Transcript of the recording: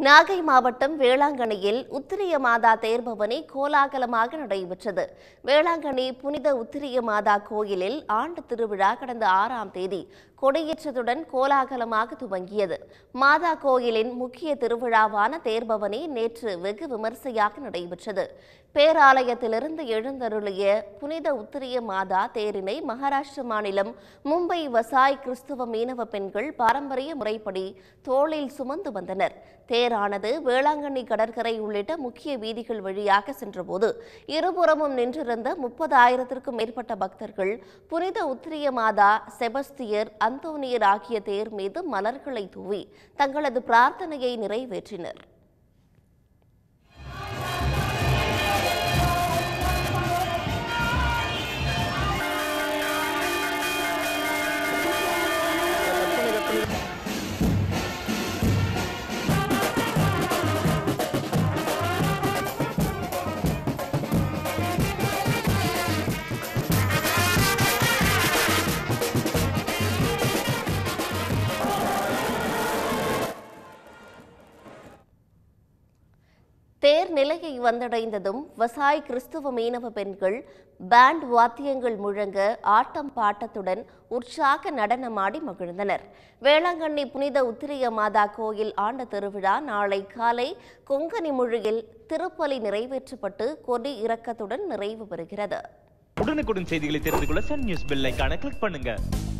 நாகை மாவட்டம் வேளாங்கண்ணியில் உத்திரிய மாதா தேர்பவனி கோலாகலமாக நடைபெற்றது வேளாங்கண்ணி புனித உத்திரிய மாதா கோயிலில் ஆண்டு திருவிழா கடந்த ஆறாம் தேதி கொடியேற்றத்துடன் கோலாகலமாக துவங்கியது மாதா கோயிலின் முக்கிய திருவிழாவான தேர்பவனி நேற்று வெகு விமர்சையாக நடைபெற்றது பேராலயத்திலிருந்து எழுந்தருளிய புனித உத்திரிய மாதா தேரினை மகாராஷ்டிர மாநிலம் மும்பை வசாய் கிறிஸ்துவ மீனவ பெண்கள் பாரம்பரிய முறைப்படி தோளில் சுமந்து வந்தனர் தேரானது வேளாங்கண்ணி கடற்கரை உள்ளிட்ட முக்கிய வீதிகள் வழியாக சென்றபோது இருபுறமும் நின்றிருந்த முப்பதாயிரத்திற்கும் மேற்பட்ட பக்தர்கள் புனித உத்திரிய மாதா செபஸ்தியர் அந்தோனியர் ஆகிய தேர் மீது மலர்களை தூவி தங்களது பிரார்த்தனையை நிறைவேற்றினர் தேர் நிலையை வந்தடைந்ததும் வசாய் கிறிஸ்துவ மீனவ பெண்கள் பேண்ட் வாத்தியங்கள் முழங்க ஆட்டம் பாட்டத்துடன் உற்சாக நடனமாடி மகிழ்ந்தனர் வேளாங்கண்ணி புனித உத்திரிய மாதா கோயில் ஆண்ட திருவிழா நாளை காலை கொங்கணி மொழியில் திருப்பலி நிறைவேற்றப்பட்டு கொடி இறக்கத்துடன் நிறைவு பெறுகிறது உடனுக்குடன் செய்திகளை தெரிந்து கொள்ள சன் நியூஸ் பெல் ஐகானை கிளிக் பண்ணுங்க